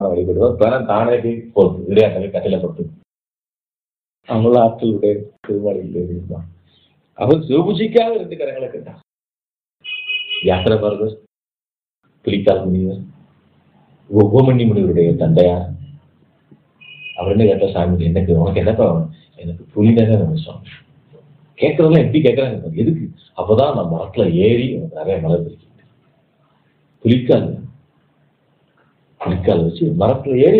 பரமாத்மா வழிபடுவார் பிறன் தானே போய் போகுது இடையாட்டவை கட்டையில போட்டு அவங்கள ஆட்களுடைய திருமாளிகளுடைய இருந்தான் அவர் சிவபூஜைக்காக ரெண்டு கரங்களை கேட்டான் யாத்திரை பரதர் புலிக்கால் முனிவர் உபமணி முனிவருடைய தந்தையார் அவர் என்ன கேட்ட சாமி எனக்கு உனக்கு என்னப்பா வேணும்? எனக்கு புலினக நம்ம சுவாமி கேட்கறதெல்லாம் எப்படி கேட்கறாங்க பாரு. எதுக்கு அப்பதான் நான் மரத்துல ஏறி எனக்கு நிறைய மலர் பிடிக்கும் புலிக்கால் புலிக்கால் வச்சு மரத்துல ஏறி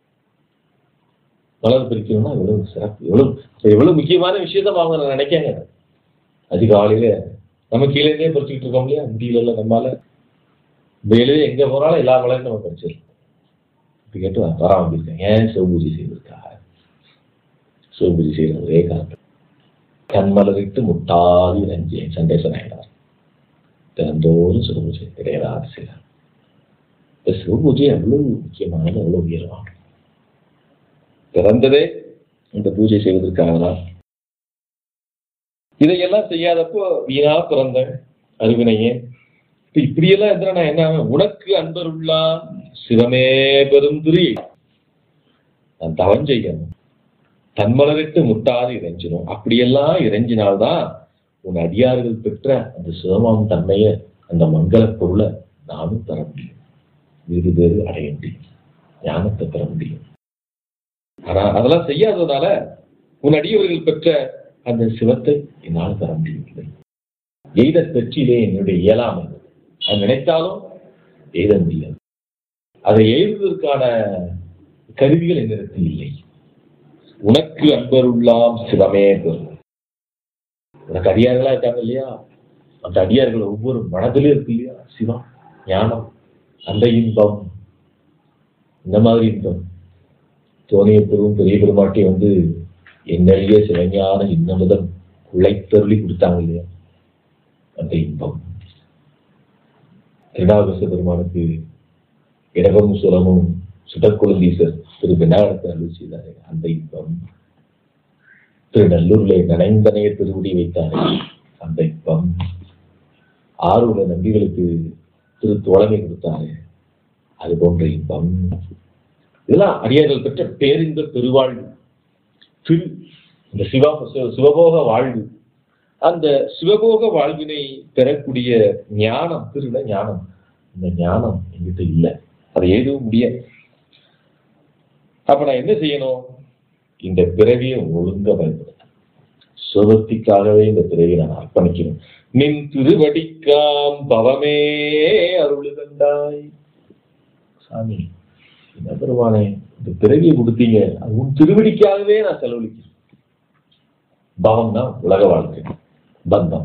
மலர் பிரிக்கணும்னா எவ்வளவு சிறப்பு எவ்வளவு எவ்வளவு முக்கியமான விஷயத்த அவங்க நினைக்காங்க அதிகாலையில நம்ம கீழே இருந்தே பறிச்சுக்கிட்டு இருக்கோம் இல்லையா முடியல இல்ல நம்மால வெளியே எங்க போனாலும் எல்லா மலையும் நம்ம பறிச்சிடலாம் இப்படி கேட்டு வர வந்திருக்கேன் ஏன் சிவபூஜை செய்வதற்காக சிவபூஜை செய்யற ஒரே காரணம் கண்மலரிட்டு முட்டாதி நஞ்சே சண்டேசன் ஆயினார் தினந்தோறும் சிவபூஜை கிடையாது செய்யறார் இந்த சிவபூஜை எவ்வளவு முக்கியமானது எவ்வளவு உயர்வானது பிறந்ததே இந்த பூஜை செய்வதற்காக தான் இதையெல்லாம் செய்யாதப்போ வீணா பிறந்த அறிவினையே இப்ப இப்படியெல்லாம் இருந்தா நான் என்ன ஆவேன்? உனக்கு அன்பருள்ளா சிவமே பெரும் திரி நான் தவம் செய்யணும் தன்மலரிட்டு முட்டாது இறைஞ்சிடும் அப்படியெல்லாம் இறைஞ்சினால்தான் உன் அடியார்கள் பெற்ற அந்த சிவமாம் தன்மையை அந்த மங்கள பொருளை நானும் பெற முடியும் வீடு பேரு அடைய முடியும் ஞானத்தை பெற முடியும் ஆனா அதெல்லாம் செய்யாததுனால உன் அடியவர்கள் பெற்ற அந்த சிவத்தை என்னால் பெற முடியவில்லை எய்த பெற்றிலே என்னுடைய இயலாமை அது நினைத்தாலும் எய்த முடியாது அதை எழுதுவதற்கான கருவிகள் என்னிடத்தில் இல்லை உனக்கு அன்பருள்ளாம் சிவமே பெறும் உனக்கு அடியார்களா இருக்காங்க இல்லையா அந்த அடியார்கள் ஒவ்வொரு மனதிலும் இருக்கு இல்லையா சிவம் ஞானம் அந்த இன்பம் இந்த மாதிரி இன்பம் தோணிய பெரும் பெரிய பெருமாட்டி வந்து என்னெழிய சிவஞான இன்னமுதன் குழைத்தருளி கொடுத்தாங்க இல்லையா அந்த இன்பம் திருநாகச பெருமானுக்கு இடமும் சுலமும் சுடக்குழந்தீசர் திரு விநாயகத்தை அருள் செய்தாரே அந்த இன்பம் திருநல்லூர்ல நனைந்தனைய திருவுடி வைத்தாரே அந்த இன்பம் ஆறுல நம்பிகளுக்கு திரு தோழமை கொடுத்தாரே அது போன்ற இன்பம் இதெல்லாம் அடியார்கள் பெற்ற பேரின்ப பெருவாழ்வு திரு இந்த சிவா சிவ- சிவபோக வாழ்வு அந்த சிவபோக வாழ்வினை பெறக்கூடிய ஞானம் திருட ஞானம் இந்த ஞானம் என்கிட்ட இல்லை அதை எழுதவும் முடியாது அப்ப நான் என்ன செய்யணும் இந்த பிறவியை ஒழுங்கா பயன்படுத்த சுகத்திற்காகவே இந்த பிறவியை நான் அர்ப்பணிக்கணும் நின் திருவடிக்காம் பவமே அருளுகண்டாய் சாமி என்ன பெருமானே இந்த பிறவியை கொடுத்தீங்க அது உன் திருவடிக்காகவே நான் செலவழிக்கிறேன் பவம்னா உலக வாழ்க்கை பந்தம்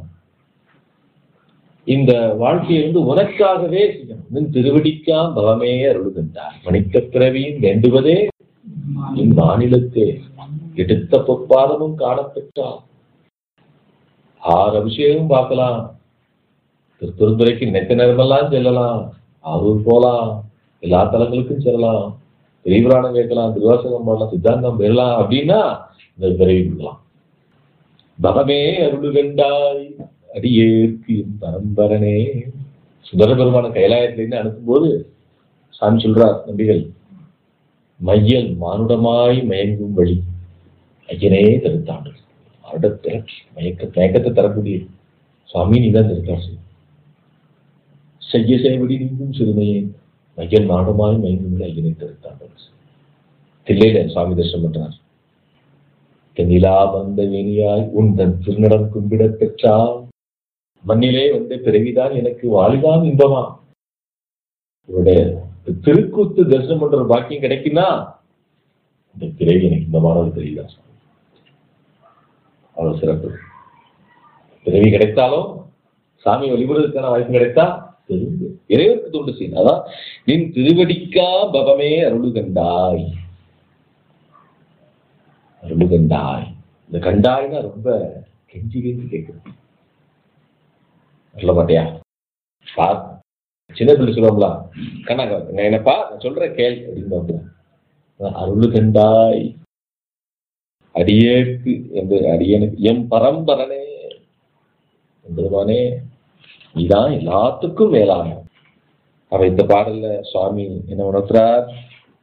இந்த வாழ்க்கையை வந்து உனக்காகவே செய்யணும் நின் திருவடிக்காம் பவமே அருளுகின்றார் மனித பிறவியும் வேண்டுவதே என் மாநிலத்தே எடுத்த பொற்பாதமும் காணப்பெற்றார் ஆறு அபிஷேகம் பார்க்கலாம் திருத்துறைக்கு நெத்த நேரமெல்லாம் செல்லலாம் அரூர் போலாம் எல்லா தலங்களுக்கும் செல்லலாம் பெரியபுராணம் கேட்கலாம் திருவாசகம் பண்ணலாம் சித்தாந்தம் பெறலாம் அப்படின்னா இந்த பிறவி கொடுக்கலாம் பவமே அருளுகண்டாய் அடியேற்கு என் பரம்பரனே சுந்தர பெருமான கைலாயத்திலிருந்து அனுப்பும்போது சாமி சொல்றார் நம்பிகள் மையல் மானுடமாய் மயங்கும் வழி ஐயனே தடுத்தாண்டு வருடத்தை மயக்க மயக்கத்தை தரக்கூடிய சுவாமி நீ தான் திருத்தார் செய்ய செய்வடி நீங்கும் சிறுமையே மையல் மானுடமாய் மயங்கும் வழி ஐயனை தடுத்தாண்டு தில்லையில சுவாமி தரிசனம் பண்றார் தென்னிலா வந்த வேணியாய் உன் தன் திருநடம் கும்பிடப் பெற்றால் மண்ணிலே வந்த பிறவிதான் எனக்கு வாழ்தான் இன்பமா இவருடைய திருக்கூத்து தரிசனம் பண்ற ஒரு பாக்கியம் கிடைக்குன்னா இந்த பிறவி எனக்கு இன்பமானது தெரியல அவ்வளவு சிறப்பு பிறவி கிடைத்தாலும் சாமி வழிபடுவதற்கான வாய்ப்பு கிடைத்தா தெரிந்து இறைவனுக்கு தொண்டு செய்யணும் அதான் நின் திருவடிக்கா பவமே அருளுகண்டாய் அருளுகண்டாய் இந்த கண்டாய்னா ரொம்ப கெஞ்சி கெஞ்சி கேட்குது சொல்ல மாட்டியா பா சின்ன பிள்ளை சொல்லுவாங்களா கண்ணா நான் என்னப்பா நான் சொல்றேன் கேள் அப்படின்னு அருளு கண்டாய் அடியேற்கு என்று அடியனுக்கு எம் பரம்பரனே என்பதுமானே நீதான் எல்லாத்துக்கும் மேலான அவ இந்த பாடல்ல சுவாமி என்ன உணர்த்துறார்